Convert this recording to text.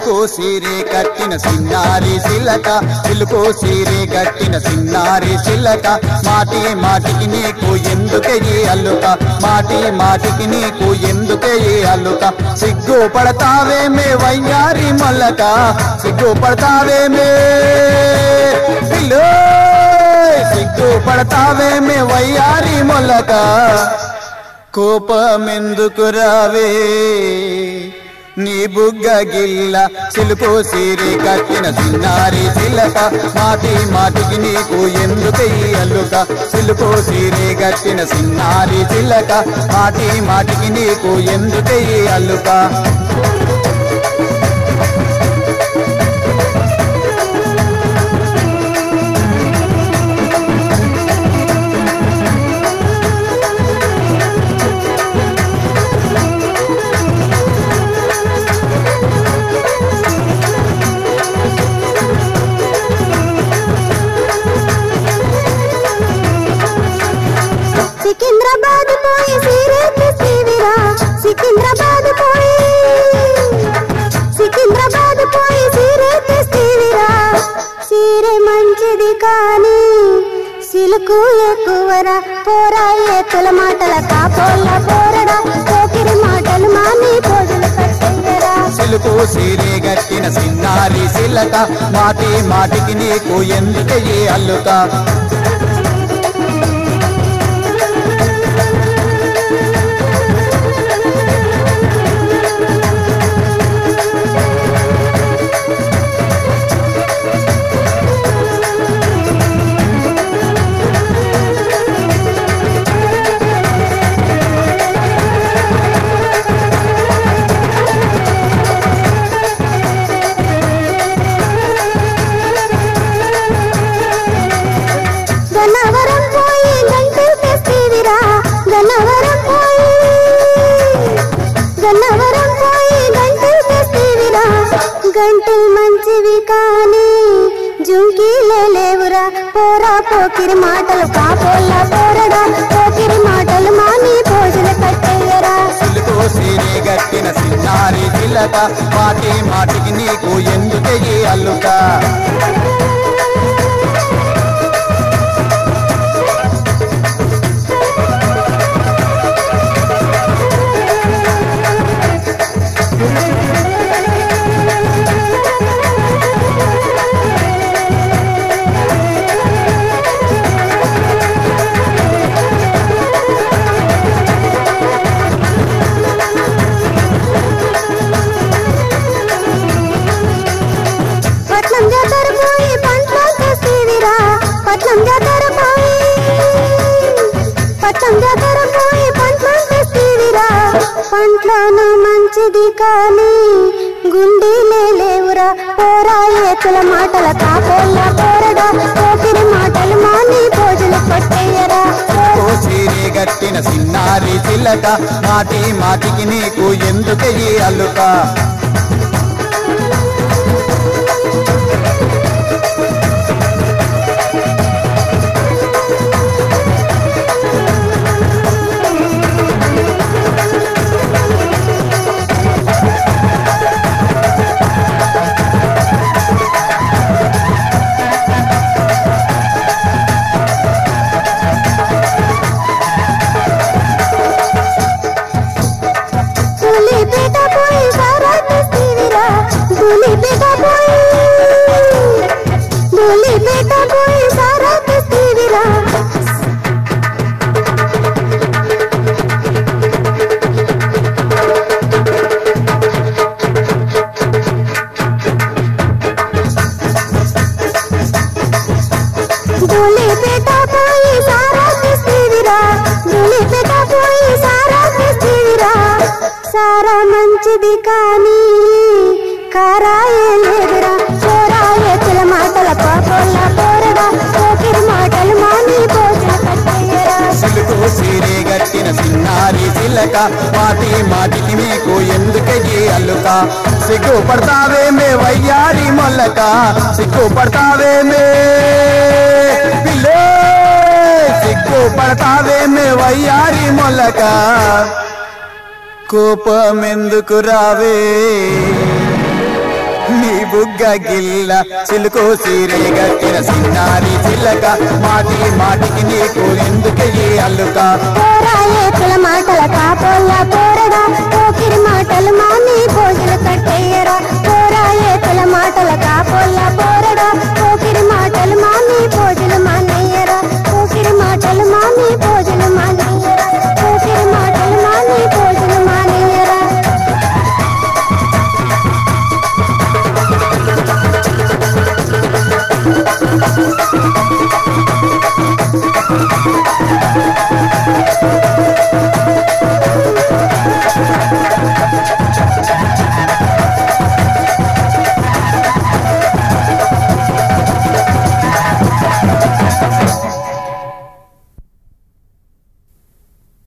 silk సీరే కట్టిన సిన్నారి సిలక silk సీరే కట్టిన సిన్నారి సిలక మాటి మాటికి నీకు ఎందుకే ఈ అల్లుక మాటి మాటికి నీకు ఎందుకే ఈ అల్లుక సిగ్గు పడతావేమే వయ్యారి మల్లక సిగ్గు పడతావేమే పిల్లో సిగ్గు పడతావేమే వయ్యారి మొల్లక కోపమెందుకు రావే నీ బుగ్గ గిల్ల సిలుకు సీరి కట్టిన సిన్నారి సిలక మాటి మాటికి నీకు ఎందుకు ఈ అల్లుక సిలుకు సీరి కట్టిన సిన్నారి సిలక మాటి మాటికి నీకు ఎందుకు ఈ అల్లుక సికింద్రాబాద్ పోయి సీరేతి శ్రీవిరా సికింద్రాబాద్ పోయి సికింద్రాబాద్ పోయి సీరేతి శ్రీవిరా సీరే మంచిది కానీ సిలుకు ఎక్కువరా పోరా ఏతుల మాటల కాపోళ్ళ పోరడా పోకిరి మాటలు మాని పోజులు కట్టయ్యరా సిలుకు సీరే గట్టిన సిన్నారి సిలక మాటి మాటికి నీకు ఎందుకు ఈ అల్లుక గన్నవరం పోయి గంటలు తెస్తీవిరా గన్నవరం పోయి గన్నవరం పోయి గంటలు తెస్తీవిరా గంటలు మంచివి కానీ జుంకీలే లేవురా పోరా పోకిరి మాటలు కాపోళ్ళ పోరడా పోకిరి మాటలు మాని భోజన కట్టయ్యరా సిలుకు సీరే గట్టిన సిన్నారి సిలక మాటి మాటికి నీకు ఎందుకు ఈ అల్లుక పట్నం జాతర పోయి పంట్లో తెస్తీవిరా పట్నం జాతర పోయి పట్నం జాతర పోయి పంట్లో తెస్తీవిరా పంట్లోనూ మంచిది కానీ గుండీలే లేవురా పోరా ఏతుల మాటల కాపోళ్ళ పోరడా పోకిరి మాటలు మాని భోజన కొట్టయ్యరా సిలుకు సీరే గట్టిన సిన్నారి సిలక మాటి మాటికి నీకు ఎందుకు ఈ అల్లుక ధూళిపేట పోయి సారా తెస్తీవిరా ధూళిపేట పోయి ధూళిపేట పోయి సారా తెస్తీవిరా ధూళిపేట పోయి సారా తెస్తీవిరా ధూళిపేట పోయి సారా తెస్తీవిరా సారా మంచిది కానీ కారాయే లేదురా పోరాయే పిల్ల మాటల పాపల్ల పోరడా పోకిరి మాటలు మాని భోజన కట్టయ్యరా సిలుకు సీరే గట్టిన సిన్నారి సిలక మాటి మాటికి నీకు ఎందుకు ఈ అల్లుక సిగ్గు పడతావేమే వయ్యారి మొల్లక సిగ్గు పడతావేమే పిల్లే సిగ్గు పడతావేమే వయ్యారి మొల్లక కోపమెందుకు రావే నీ బుగ్గ గిల్ల చిలుకు సీరే గట్టిన సిన్నారి చిల్లక మాటి మాటికి నీకు ఎందుకయ్యి అల్లుక పోరాయే కుల మాటల కాపోళ్ళ